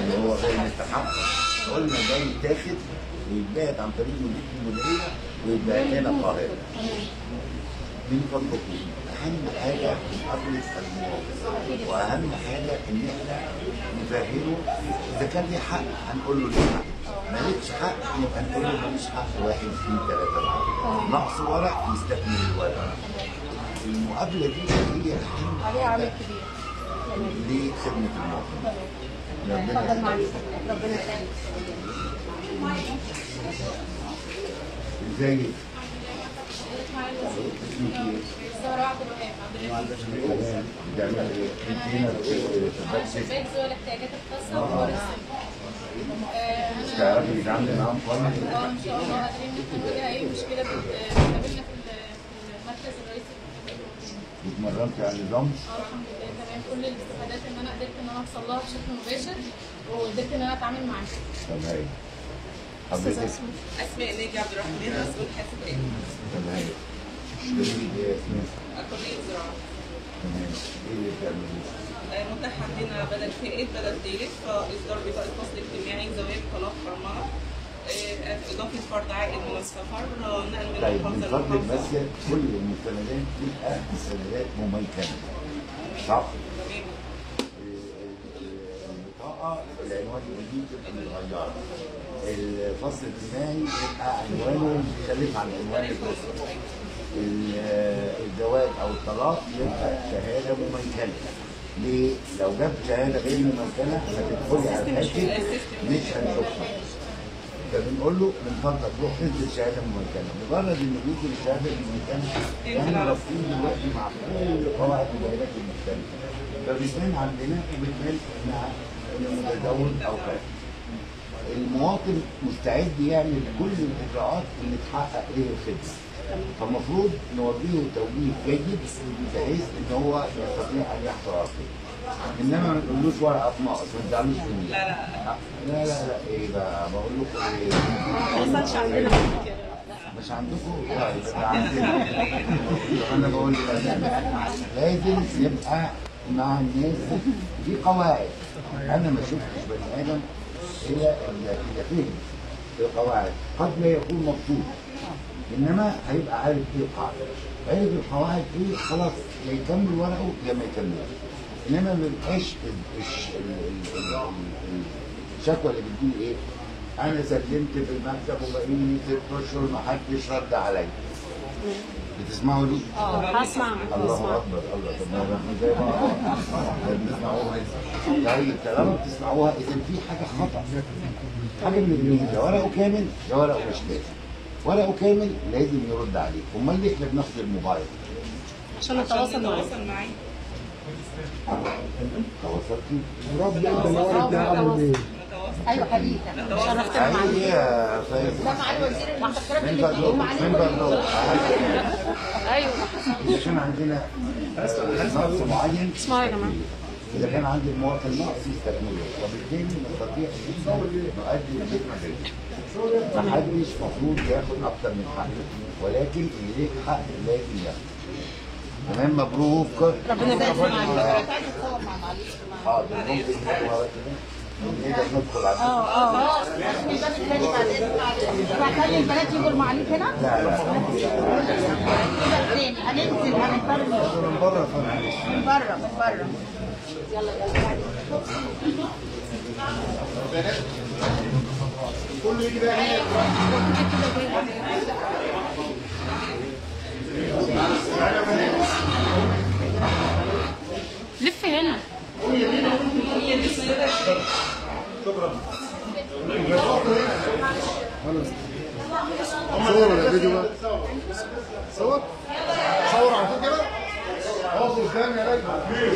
اللي هو غير مستحق قلنا ده يتاخد ويتباعد عن طريق مديريه المديريه ويتباعد لنا القاهره من فضلكم اهم حاجه مقابله المواطن واهم حاجه ان احنا نفهمه اذا كان ليه حق هنقول له ليه حق مالكش حق يبقى نقول له ماليش حق واحد اثنين ثلاثه اربعه نقص ورق يستكمل الورق المقابله دي هي اهم عليها عامل حاجه كبير لخدمه المواطن ربنا اتفضل يخليك. معلش ربنا يسعدك ازيك؟ سارة عبد الوهاب بتعمل ايه؟ بتدينا شباك سكر شباك ذوي الاحتياجات الخاصة وكبار السن آه، أنا تعرفي تتعاملي معاهم كويس؟ اه إن شاء الله قادرين نواجه أي مشكلة بت- بتقابلنا في ال- في المركز الرئيسي اتمرنتي على النظام؟ اه الحمد لله تمام كل الاستفادات إن أنا قدرت إن أنا أوصل لها بشكل مباشر وقدرت إن أنا أتعامل معاها طب هاي حضرتك اسماء ناجي عبد الرحمن مسؤول حاسبات طب هاي اشتري ايه يا اسماء؟ كليه زراعه تمام ايه اللي بتعمليه؟ آه، متاح عندنا بدل فائد بدل ثالث فاصدار بطاقه فصل اجتماعي زواج طلاق برمجه آه، اضافه فرد عائد من السفر آه، نقل من طيب من المحافظه فضلك بس للمحافظه كل المستندات تبقى مستندات مميكنه صح؟ تمام البطاقه العنوان الجديد تبقى متغيره الفصل الاجتماعي يبقى عنوانه مختلف عن عنوان الاسره ال- الزواج او الطلاق يبقى شهاده مميكنه ليه؟ لو جاب شهاده غير مميكنه هتدخلي على الحاكم مش هنشوفها فبنقول له من فضلك روح انزل شهاده مميكنه مجرد انه بيجي الشهاده المميكنه احنا رافضين دلوقتي مع كل قواعد البيانات المختلفه فبتبان عندنا وبتبان انها انه متزوج او كذا المواطن مستعد يعمل كل الاجراءات اللي تحقق له الخدمه فالمفروض نوجهه توجيه جيد بحيث ان هو يستطيع ان يحصل على الخدمه انما ما نقولوش ورقه في ناقص ما تزعلوش مني لا لا لا لا لا ايه بقى بقول لكم ايه ما حصلش عندنا مش عندكم طيب ده عندنا انا بقول لك لازم يبقى مع الناس في قواعد انا ما شفتش بني ادم الا الا إلا فهم القواعد قد لا يكون مبسوط انما هيبقى عارف ايه القاعده عارف القواعد ايه خلاص يا يكمل ورقه يا ما يكملش انما ما يبقاش ال- الش- ال- ال- ال- الشكوى اللي بتجيلي ايه انا سلمت في المكتب وبقيني ست اشهر ما حدش رد عليا بتسمعوا دي؟ اه هسمع الله هسمع اكبر الله طب ما احنا زي بعض ده بنسمعوها طيب طالما بتسمعوها اذا في حاجه خطا حاجه من الاثنين يا ورقه كامل يا ورقه مش كامل ورقه كامل لازم يرد عليك امال ليه احنا بناخد الموبايل عشان نتواصل معاك تواصل معي تواصلتي ربي انت اللي ورا بتاع عامل ايه؟ نتواصل ايوه حبيبي شرفتنا ايوه معاك يا فايز ده معالي وزير المخابرات من اللي فضلك معالي من فضلك ايوه عشان عندنا نقص معين اسمعوا يا جماعه إذا كان عند المواطن نقص يستكمله وبالتالي نستطيع جدا نؤدي الخدمة جيدا. محدش المفروض ياخد أكتر من حقه ولكن اللي ليه حق لازم ياخد. تمام مبروك. ربنا يبارك معاك حاضر ممكن نقرأ كده؟ نقدر ندخل على اه اه في الباب الثاني بعدين بعدين البنات يجوا المعاليك هنا لا لا الباب الثاني هننزل هنتفرج من بره طبعا من بره من بره يلا يلا لف هنا صور ولا فيديو بقى؟ صور؟ صور على طول كده؟ اقف قدام يا راجل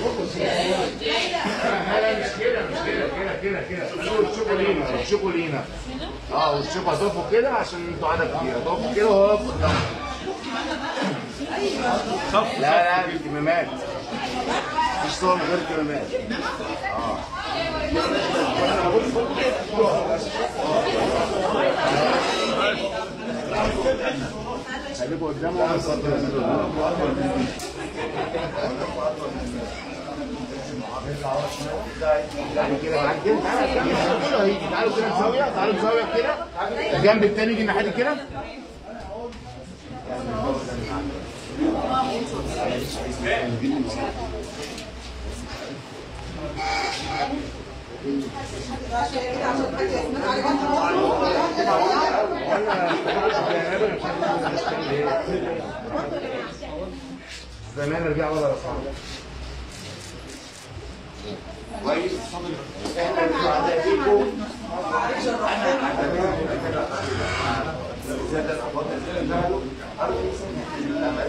لا مش كده مش كده كده كده كده وشكوا لينا وشكوا لينا اه وشكوا هتقفوا كده عشان انتوا عدد كتير هتقفوا كده وهو واقف قدامكم لا لا دي كمامات مفيش صور من غير كمامات اه خليكوا قدامه بس يعني كده معاك كده كله هيجي تعالوا كده بزاويه تعالوا بزاويه كده الجنب التاني يجي الناحيه دي كده زمان ارجع ولا رفعه كويس احنا السعداء بيكم السادة الأفاضل اللي اشتغلوا أرجو الأمانة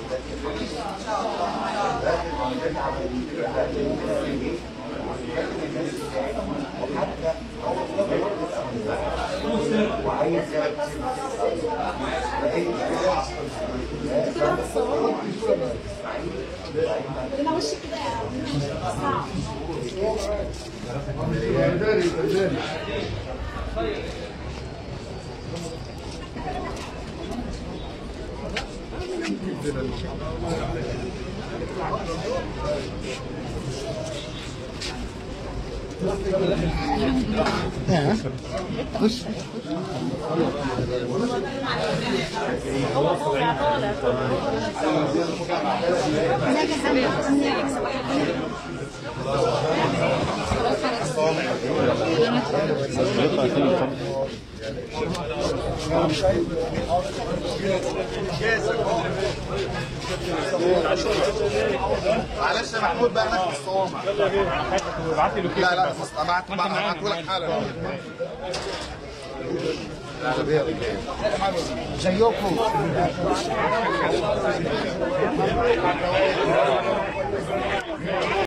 وحتى وعايز انا وشي كده صعب داري داري معلش يا محمود بقى ناخد الصوامع لا لا ابعت ابعته لك حالا زيكم